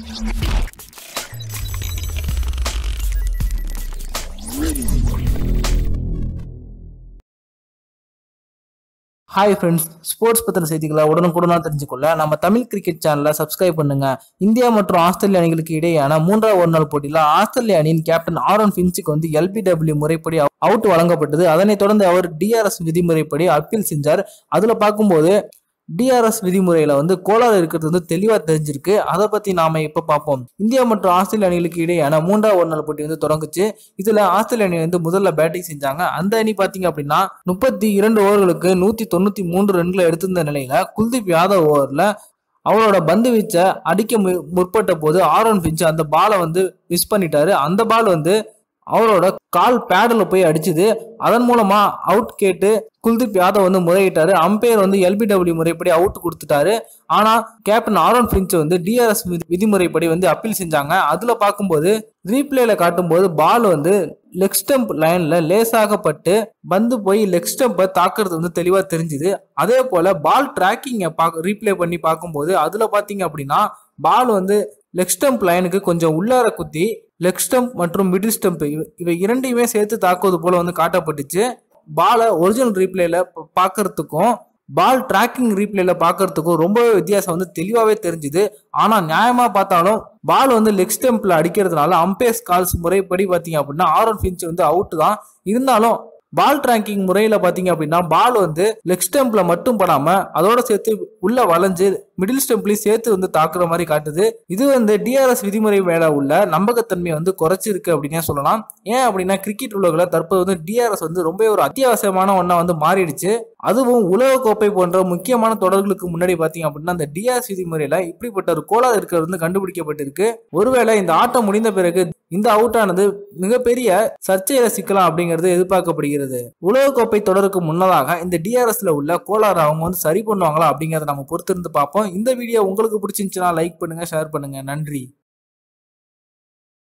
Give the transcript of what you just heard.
hi friends sports பத்தின செய்திகளை உடனுக்குடனாக தெரிஞ்சுக்கொள்ள நம்ம தமிழ் கிரிக்கெட் சேனலை சப்ஸ்கிரைப் பண்ணுங்க இந்தியா மற்றும் ஆஸ்திரேலிய அணிகளுக்கு இடையேயான மூன்றாவது ஒரு நாள் போட்டியில் ஆஸ்திரேலிய அணியின் கேப்டன் ஆரோன் ஃபின்ச்சுக்கு வந்து எல்பிடபிள்யூ முறைப்படி அவுட் வழங்கப்பட்டது அதனைத் தொடர்ந்து அவர் டிஆர்எஸ் விதிமுறைப்படி அப்பீல் செஞ்சார் அதுல பார்க்கும்போது டிஆர்எஸ் விதிமுறையில வந்து கோளாறு இருக்கிறது வந்து தெளிவா தெரிஞ்சிருக்கு அதை பத்தி நாம இப்ப பார்ப்போம் இந்தியா மற்றும் ஆஸ்திரேலிய அணிகளுக்கு இடையேயான மூன்றாவது ஒரு நாள் போட்டி வந்து தொடங்குச்சு இதுல ஆஸ்திரேலிய அணி வந்து முதல்ல பேட்டிங் செஞ்சாங்க அந்த அணி பாத்தீங்க அப்படின்னா முப்பத்தி இரண்டு ஓவர்களுக்கு நூத்தி தொண்ணூத்தி மூன்று ரன்களை எடுத்திருந்த நிலையில குல்தீப் யாதவ் ஓவர்ல அவரோட பந்து வீச்சை அடிக்க மு- முற்பட்ட போது ஆரோன் பிஞ்ச் அந்த பாலை வந்து மிஸ் பண்ணிட்டாரு அந்த பால் வந்து அவரோட கால் பேடில் போய் அடிச்சுது அதன் மூலமா அவுட் கேட்டு குல்தீப் யாதவ் வந்து முறையிட்டாரு அம்பையர் வந்து எல்பிடபிள்யூ முறைப்படி அவுட் கொடுத்துட்டாரு ஆனா கேப்டன் ஆரோன் பிரின்ச் வந்து டிஆர்எஸ் விதிமுறைப்படி வந்து அப்பீல் செஞ்சாங்க அதுல பார்க்கும்போது ரீப்ளேல காட்டும்போது பால் வந்து லெக் ஸ்டம்ப் லைன்ல லேசாகப்பட்டு பந்து போய் லெக் ஸ்டம்பை தாக்குறது வந்து தெளிவா தெரிஞ்சுது அதே போல பால் டிராக்கிங்கை பார்க்க ரீப்ளே பண்ணி பார்க்கும்போது அதுல பாத்தீங்க அப்படின்னா பால் வந்து லெக் ஸ்டம்ப் லைனுக்கு கொஞ்சம் உள்ளார குத்தி லெக் ஸ்டம்ப் மற்றும் மிடில் ஸ்டம்ப் இவை இரண்டையுமே சேர்த்து தாக்குவது போல வந்து காட்டப்பட்டுச்சு பாலை ஒரிஜினல் ரீப்ளேல பார்க்கறதுக்கும் பால் டிராக்கிங் ரீப்ளேல பார்க்கறதுக்கும் ரொம்பவே வித்தியாசம் வந்து தெளிவாகவே தெரிஞ்சுது ஆனா நியாயமா பார்த்தாலும் பால் வந்து லெக் ஸ்டெம்ப்ல அடிக்கிறதுனால அம்பேஸ் கால்ஸ் முறைப்படி பார்த்தீங்க அப்படின்னா ஆரோன் ஃபின்ச் வந்து அவுட் தான் இருந்தாலும் பால் டிராக்கிங் முறையில பாத்தீங்க அப்படின்னா பால் வந்து லெக் ஸ்டெம்ப்ல மட்டும் படாம அதோட சேர்த்து உள்ள வளைஞ்சு மிடில் ஸ்டெம்ப்லயும் சேர்த்து வந்து தாக்குற மாதிரி காட்டுது இது வந்து டிஆர்எஸ் விதிமுறை மேல உள்ள நம்பகத்தன்மையை வந்து குறைச்சிருக்கு அப்படின்னே சொல்லலாம் ஏன் அப்படின்னா கிரிக்கெட் உலகில் தற்போது வந்து டிஆர்எஸ் வந்து ரொம்ப ஒரு அத்தியாவசியமான ஒன்றா வந்து மாறிடுச்சு அதுவும் உலகக்கோப்பை போன்ற முக்கியமான தொடர்களுக்கு முன்னாடி பாத்தீங்க அப்படின்னா அந்த டிஆர்எஸ் விதிமுறையில இப்படிப்பட்ட ஒரு கோளாறு இருக்கிறது வந்து கண்டுபிடிக்கப்பட்டிருக்கு ஒருவேளை இந்த ஆட்டம் முடிந்த பிறகு இந்த அவுட் ஆனது மிகப்பெரிய சர்ச்சையில சிக்கலாம் அப்படிங்கிறது எதிர்பார்க்கப்படுகிறது உலகக்கோப்பை தொடருக்கு முன்னதாக இந்த டிஆர்எஸ்ல உள்ள கோளாறு அவங்க வந்து சரி பண்ணுவாங்களா அப்படிங்கறத நம்ம பொறுத்திருந்து பார்ப்போம் இந்த வீடியோ உங்களுக்கு பிடிச்சிருந்துச்சுன்னா லைக் பண்ணுங்க ஷேர் பண்ணுங்க நன்றி